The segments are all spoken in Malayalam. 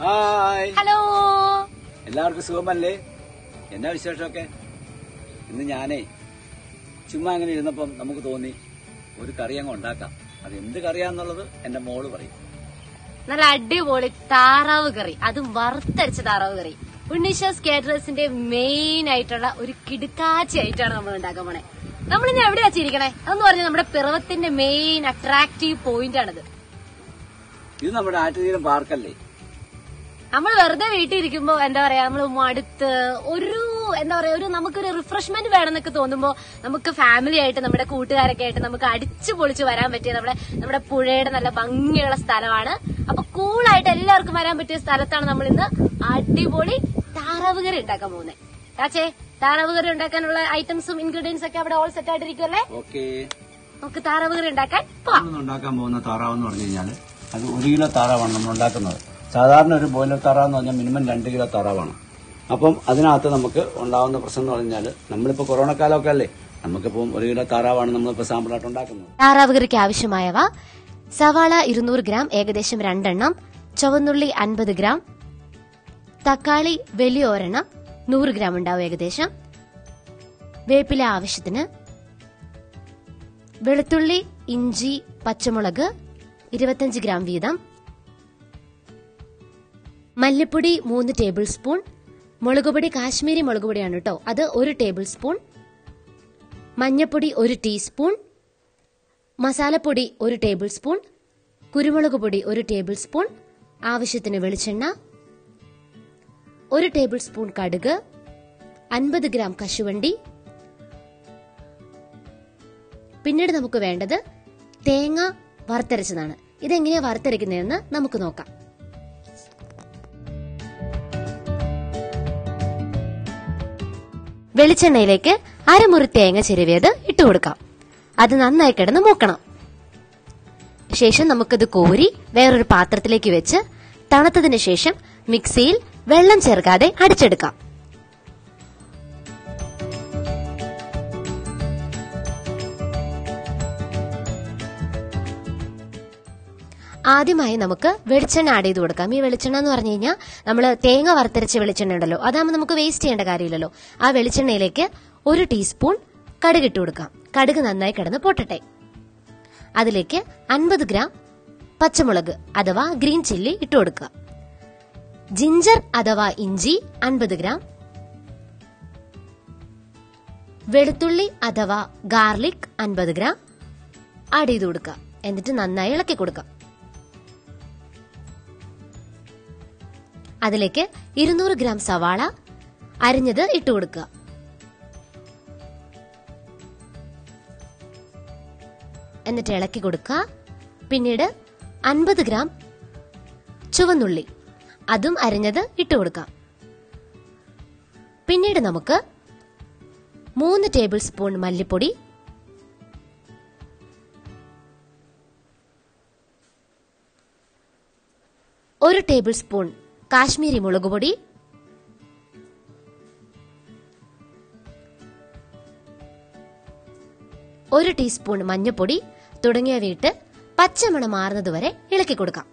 ഹായ് ഹലോ എല്ലാവർക്കും സുഖമല്ലേ എന്നാ വിശേഷമൊക്കെ ഇന്ന് ഞാനേ ചുമ്മാ അങ്ങനെ ഇരുന്നപ്പം നമുക്ക് തോന്നി ഒരു കറി അങ്ങ് ഉണ്ടാക്കാം അത് എന്ത് കറിയാന്നുള്ളത് എന്റെ മോള് പറയും നല്ല അടിപൊളി താറാവ് കറി അതും വറുത്തരച്ച താറാവ് കറി ഉണ്ണീഷാസ് കേറ്ററേഴ്സിന്റെ മെയിൻ ആയിട്ടുള്ള ഒരു കിടുക്കാച്ചി ആയിട്ടാണ് നമ്മൾ ഉണ്ടാക്കാൻ പോണേ നമ്മൾ ഇന്ന് എവിടെയാ ചിരിക്കണേ അതെന്ന് പറഞ്ഞാൽ നമ്മുടെ പിറവത്തിന്റെ മെയിൻ അട്രാക്റ്റീവ് പോയിന്റ് ആണിത് ഇത് നമ്മുടെ ആറ്റുതീരം പാർക്കല്ലേ നമ്മൾ വെറുതെ വീട്ടിൽ ഇരിക്കുമ്പോ എന്താ പറയാ നമ്മൾ മടുത്ത് ഒരു എന്താ പറയാ ഒരു നമുക്കൊരു റിഫ്രഷ്മെന്റ് വേണമെന്നൊക്കെ തോന്നുമ്പോ നമുക്ക് ഫാമിലി ആയിട്ട് നമ്മുടെ കൂട്ടുകാരൊക്കെ ആയിട്ട് നമുക്ക് അടിച്ചു പൊളിച്ച് വരാൻ പറ്റിയ നമ്മുടെ നമ്മുടെ പുഴയുടെ നല്ല ഭംഗിയുള്ള സ്ഥലമാണ് അപ്പൊ കൂളായിട്ട് എല്ലാവർക്കും വരാൻ പറ്റിയ സ്ഥലത്താണ് നമ്മൾ ഇന്ന് അടിപൊളി താറാവ് കറി ഉണ്ടാക്കാൻ പോകുന്നത് ചാച്ചേ താറാവ് കറി ഉണ്ടാക്കാനുള്ള ഐറ്റംസും ഇൻഗ്രീഡിയൻസ് ഒക്കെ അവിടെ ഓൾ സെറ്റ് ആയിട്ടിരിക്കുമല്ലേ ഓക്കെ നമുക്ക് താറാവ് കറി ഉണ്ടാക്കാൻ പോവാം നമ്മൾ ഉണ്ടാക്കാൻ പോകുന്ന താറാവ് എന്ന് പറഞ്ഞു കഴിഞ്ഞാൽ അത് ഒരു കിലോ താറാവാണ് നമ്മൾ ഉണ്ടാക്കുന്നത് സാധാരണ ഒരു ബോയിലർ താറാവ് എന്ന് പറഞ്ഞാൽ മിനിമം രണ്ട് കിലോ താറാവാണ് അപ്പം അതിനകത്ത് നമുക്ക് ഉണ്ടാവുന്ന പ്രശ്നം എന്ന് പറഞ്ഞാൽ നമ്മളിപ്പോൾ കൊറോണ കാലമൊക്കെ അല്ലേ നമുക്കിപ്പം ഒരു കിലോ താറാവാണ് നമ്മളിപ്പോൾ സാമ്പിളായിട്ട് ഉണ്ടാക്കുന്നത് താറാവ് കറിക്ക് ആവശ്യമായവ സവാള ഇരുന്നൂറ് ഗ്രാം ഏകദേശം രണ്ടെണ്ണം ചുവന്നുള്ളി അൻപത് ഗ്രാം തക്കാളി വലിയ ഒരെണ്ണം നൂറ് ഗ്രാം ഉണ്ടാവും ഏകദേശം വേപ്പില ആവശ്യത്തിന് വെളുത്തുള്ളി ഇഞ്ചി പച്ചമുളക് ഇരുപത്തഞ്ച് ഗ്രാം വീതം മല്ലിപ്പൊടി മൂന്ന് ടേബിൾ സ്പൂൺ മുളകുപൊടി കാശ്മീരി മുളകുപൊടിയാണ് കേട്ടോ അത് ഒരു ടേബിൾ സ്പൂൺ മഞ്ഞപ്പൊടി ഒരു ടീസ്പൂൺ മസാലപ്പൊടി ഒരു ടേബിൾ സ്പൂൺ കുരുമുളക് പൊടി ഒരു ടേബിൾ സ്പൂൺ ആവശ്യത്തിന് വെളിച്ചെണ്ണ ഒരു ടേബിൾ സ്പൂൺ കടുക് അൻപത് ഗ്രാം കശുവണ്ടി പിന്നീട് നമുക്ക് വേണ്ടത് തേങ്ങ വറുത്തരച്ചതാണ് ഇതെങ്ങനെയാ വറുത്തരയ്ക്കുന്നതെന്ന് നമുക്ക് നോക്കാം വെളിച്ചെണ്ണയിലേക്ക് അരമുറി തേങ്ങ ചെരുവിയത് ഇട്ട് കൊടുക്കാം അത് നന്നായി കിടന്ന് മൂക്കണം ശേഷം നമുക്കത് കോരി വേറൊരു പാത്രത്തിലേക്ക് വെച്ച് തണുത്തതിന് ശേഷം മിക്സിയിൽ വെള്ളം ചേർക്കാതെ അടിച്ചെടുക്കാം ആദ്യമായി നമുക്ക് വെളിച്ചെണ്ണ ആഡ് ചെയ്ത് കൊടുക്കാം ഈ വെളിച്ചെണ്ണ എന്ന് പറഞ്ഞു കഴിഞ്ഞാൽ നമ്മൾ തേങ്ങ വറുത്തരച്ച വെളിച്ചെണ്ണ ഉണ്ടല്ലോ അതാകുമ്പോൾ നമുക്ക് വേസ്റ്റ് ചെയ്യേണ്ട കാര്യമില്ലല്ലോ ആ വെളിച്ചെണ്ണയിലേക്ക് ഒരു ടീസ്പൂൺ കടുക് ഇട്ട് കൊടുക്കാം കടുക് നന്നായി കിടന്ന് പൊട്ടട്ടെ അതിലേക്ക് അൻപത് ഗ്രാം പച്ചമുളക് അഥവാ ഗ്രീൻ ചില്ലി ഇട്ട് കൊടുക്കുക ജിഞ്ചർ അഥവാ ഇഞ്ചി അൻപത് ഗ്രാം വെളുത്തുള്ളി അഥവാ ഗാർലിക് അൻപത് ഗ്രാം ആഡ് ചെയ്ത് കൊടുക്കുക എന്നിട്ട് നന്നായി ഇളക്കി കൊടുക്കാം അതിലേക്ക് ഇരുന്നൂറ് ഗ്രാം സവാള അരിഞ്ഞത് ഇട്ട് കൊടുക്കുക എന്നിട്ട് ഇളക്കി കൊടുക്കുക പിന്നീട് അൻപത് ഗ്രാം ചുവന്നുള്ളി അതും അരിഞ്ഞത് ഇട്ട് കൊടുക്കാം പിന്നീട് നമുക്ക് മൂന്ന് ടേബിൾ സ്പൂൺ മല്ലിപ്പൊടി ഒരു ടേബിൾ സ്പൂൺ കാശ്മീരി മുളക് പൊടി ഒരു ടീസ്പൂൺ മഞ്ഞൾപ്പൊടി തുടങ്ങിയവ ഇട്ട് പച്ചമണം മാറുന്നതുവരെ ഇളക്കി കൊടുക്കാം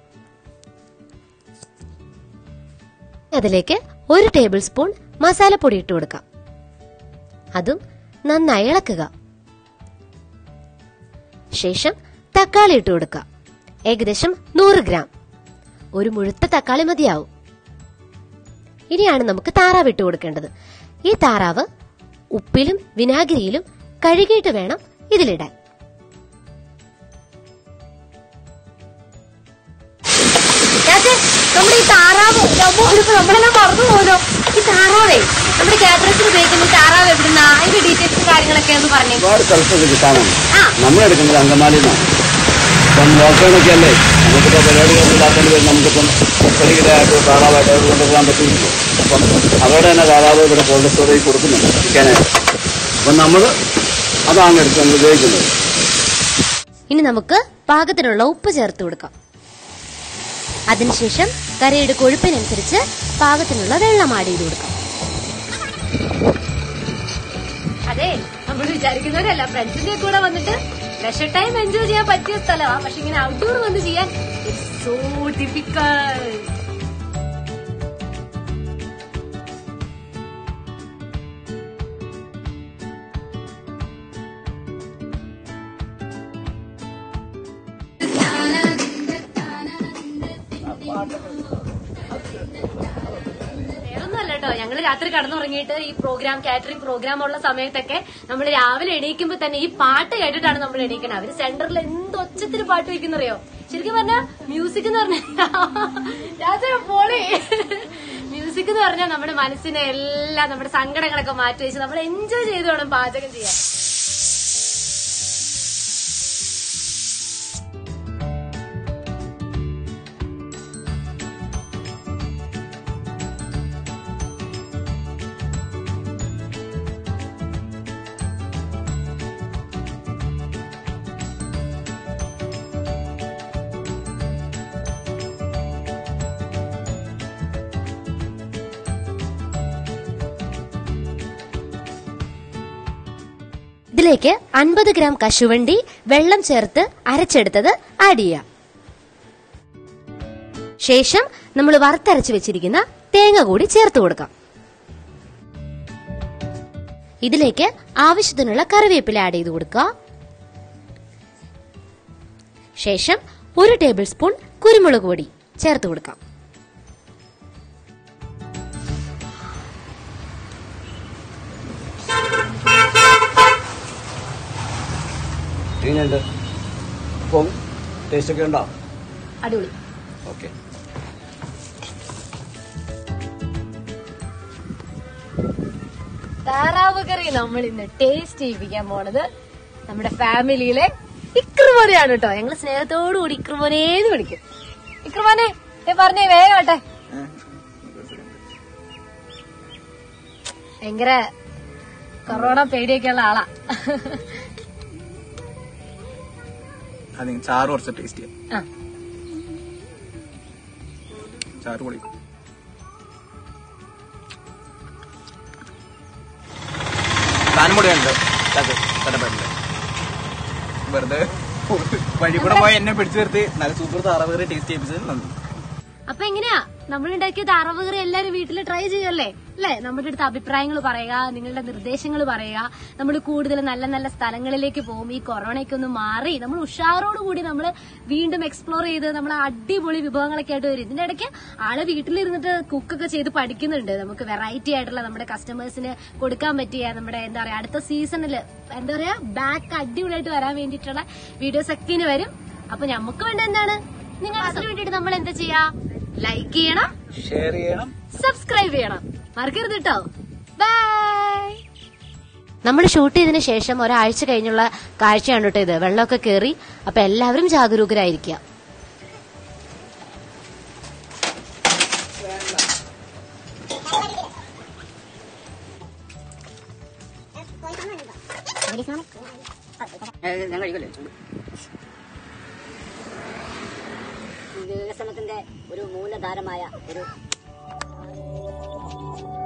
അതിലേക്ക് ഒരു ടേബിൾ സ്പൂൺ മസാലപ്പൊടി ഇട്ട് കൊടുക്കാം അതും നന്നായി ഇളക്കുക ശേഷം തക്കാളി ഇട്ട് കൊടുക്കാം ഏകദേശം നൂറ് ഗ്രാം ഒരു മുഴുത്ത തക്കാളി മതിയാവും ഇനിയാണ് നമുക്ക് താറാവ് ഇട്ട് കൊടുക്കേണ്ടത് ഈ താറാവ് ഉപ്പിലും വിനാഗിരിയിലും കഴുകിയിട്ട് വേണം ഇതിലിടാൻ നമ്മുടെ ഈ താറാവ് നമ്മളെല്ലാം മറന്നു പോലോ ഈ താറാവേ നമ്മുടെ കാറ്ററസിന് ഉപയോഗിക്കുന്ന ഈ താറാവ് എവിടുന്നാ അതിന്റെ ഡീറ്റെയിൽസ് കാര്യങ്ങളൊക്കെ ഒന്ന് പറഞ്ഞു ഒരുപാട് സ്ഥലത്തൊക്കെ കിട്ടാനുണ്ട് ആ. നമ്മളെടുക്കുന്നത് അങ്കമാലിയിൽ നിന്നാണ് ഇപ്പം ലോക്ക്ഡൌണൊക്കെ അല്ലേ നമുക്കിപ്പോൾ പരിപാടികളൊന്നും ഇല്ലാത്തതിന് പേര് നമുക്കിപ്പം പെരുകിലായിട്ട് താറാവായിട്ട് അവർ കൊണ്ടുപോകാൻ പറ്റില്ലല്ലോ അപ്പം അവരുടെ തന്നെ താറാവ് ഇവിടെ കോൾഡ് സ്റ്റോറേജ് കൊടുക്കുന്നുണ്ട് വിൽക്കാനായിട്ട് അപ്പം നമ്മൾ അതാണ് എടുത്ത് നമ്മൾ ഉപയോഗിക്കുന്നത് ഇനി നമുക്ക് പാകത്തിനുള്ള ഉപ്പ് ചേർത്ത് കൊടുക്കാം അതിനുശേഷം കറിയുടെ കൊഴുപ്പിനനുസരിച്ച് പാകത്തിനുള്ള വെള്ളം ആഡ് ചെയ്ത് കൊടുക്കാം അതെ നമ്മൾ വിചാരിക്കുന്നവരല്ല ഫ്രണ്ട്സിന്റെ കൂടെ വന്നിട്ട് ലെഷർ ടൈം എൻജോയ് ചെയ്യാൻ പറ്റിയ സ്ഥലമാണ് പക്ഷെ ഇങ്ങനെ ഔട്ട്ഡോർ വന്ന് ചെയ്യാൻ സോ ഡിഫിക്കൾട്ട് വേറൊന്നുമല്ല കേട്ടോ ഞങ്ങള് രാത്രി കടന്നുറങ്ങിയിട്ട് ഈ പ്രോഗ്രാം കാറ്ററിംഗ് പ്രോഗ്രാം ഉള്ള സമയത്തൊക്കെ നമ്മൾ രാവിലെ എണീക്കുമ്പോ തന്നെ ഈ പാട്ട് കേട്ടിട്ടാണ് നമ്മൾ എണീക്കുന്നത് അവര് സെന്ററിൽ എന്ത് ഒച്ചത്തിന് പാട്ട് വെക്കുന്നറിയോ ശരിക്കും പറഞ്ഞ മ്യൂസിക് എന്ന് പറഞ്ഞാൽ പോളി മ്യൂസിക് എന്ന് പറഞ്ഞാൽ നമ്മുടെ മനസ്സിനെ എല്ലാം നമ്മുടെ സങ്കടങ്ങളൊക്കെ മാറ്റി വെച്ച് നമ്മൾ എൻജോയ് ചെയ്ത് വേണം പാചകം ചെയ്യാൻ ഇതിലേക്ക് അൻപത് ഗ്രാം കശുവണ്ടി വെള്ളം ചേർത്ത് അരച്ചെടുത്തത് ആഡ് ചെയ്യാം ശേഷം നമ്മൾ വറുത്തരച്ച് വെച്ചിരിക്കുന്ന തേങ്ങ കൂടി ചേർത്ത് കൊടുക്കാം ഇതിലേക്ക് ആവശ്യത്തിനുള്ള കറിവേപ്പില ആഡ് ചെയ്ത് കൊടുക്കുക ശേഷം ഒരു ടേബിൾ സ്പൂൺ കുരുമുളക് പൊടി ചേർത്ത് കൊടുക്കാം എങ്ങനെയുണ്ട് അപ്പം ടേസ്റ്റ് ഒക്കെ ഉണ്ടോ അടിപൊളി ഓക്കെ താറാവ് കറി നമ്മൾ ഇന്ന് ടേസ്റ്റ് ചെയ്യിപ്പിക്കാൻ പോണത് നമ്മുടെ ഫാമിലിയിലെ ഇക്രുമോനെയാണ് കേട്ടോ ഞങ്ങൾ സ്നേഹത്തോടു കൂടി ഇക്രുമോനേന്ന് വിളിക്കും ഇക്രുമോനെ ഏ പറഞ്ഞേ വേഗം ആട്ടെ ഭയങ്കര കൊറോണ പേടിയൊക്കെ ഉള്ള ആളാ അത് ചാറ് കുറച്ച് ടേസ്റ്റ് ചെയ്യാം ആ ചാറ് പൊളി താനും കൂടെ ഉണ്ട് തലപ്പറ്റില്ല വെറുതെ വഴി കൂടെ പോയി എന്നെ പിടിച്ചു നിർത്തി നല്ല സൂപ്പർ താറാവേറി ടേസ്റ്റ് ചെയ്യിപ്പിച്ചത് നന്ദി അപ്പൊ എങ്ങനെയാ നമ്മൾ ഉണ്ടാക്കിയ താറാവ് കറി എല്ലാരും വീട്ടിൽ ട്രൈ ചെയ്യല്ലേ അല്ലേ നമ്മുടെ അടുത്ത് അഭിപ്രായങ്ങൾ പറയുക നിങ്ങളുടെ നിർദ്ദേശങ്ങൾ പറയുക നമ്മൾ കൂടുതൽ നല്ല നല്ല സ്ഥലങ്ങളിലേക്ക് പോകും ഈ കൊറോണയൊക്കെ ഒന്ന് മാറി നമ്മൾ ഉഷാറോട് കൂടി നമ്മൾ വീണ്ടും എക്സ്പ്ലോർ ചെയ്ത് നമ്മൾ അടിപൊളി വിഭവങ്ങളൊക്കെ ആയിട്ട് വരും ഇതിന്റെ ഇടയ്ക്ക് ആള് വീട്ടിലിരുന്നിട്ട് കുക്കൊക്കെ ചെയ്ത് പഠിക്കുന്നുണ്ട് നമുക്ക് വെറൈറ്റി ആയിട്ടുള്ള നമ്മുടെ കസ്റ്റമേഴ്സിന് കൊടുക്കാൻ പറ്റിയ നമ്മുടെ എന്താ പറയാ അടുത്ത സീസണിൽ എന്താ പറയാ ബാക്ക് അടിപൊളിയായിട്ട് വരാൻ വേണ്ടിയിട്ടുള്ള വീഡിയോസ് ഒക്കെ ഇനി വരും അപ്പൊ നമുക്ക് വേണ്ട എന്താണ് നിങ്ങൾ അതിന് വേണ്ടിയിട്ട് നമ്മൾ എന്താ ചെയ്യാ ലൈക്ക് ചെയ്യണം ഷെയർ ചെയ്യണം സബ്സ്ക്രൈബ് ചെയ്യണം മറക്കരുത് കേട്ടോ ബൈ നമ്മൾ ഷൂട്ട് ചെയ്തതിന് ശേഷം ഒരാഴ്ച കഴിഞ്ഞുള്ള കാഴ്ചയാണ് കേട്ടോ ഇത് വെള്ളമൊക്കെ കയറി അപ്പൊ എല്ലാവരും ജാഗരൂകരായിരിക്കുക വികസനത്തിന്റെ ഒരു മൂലധാരമായ ഒരു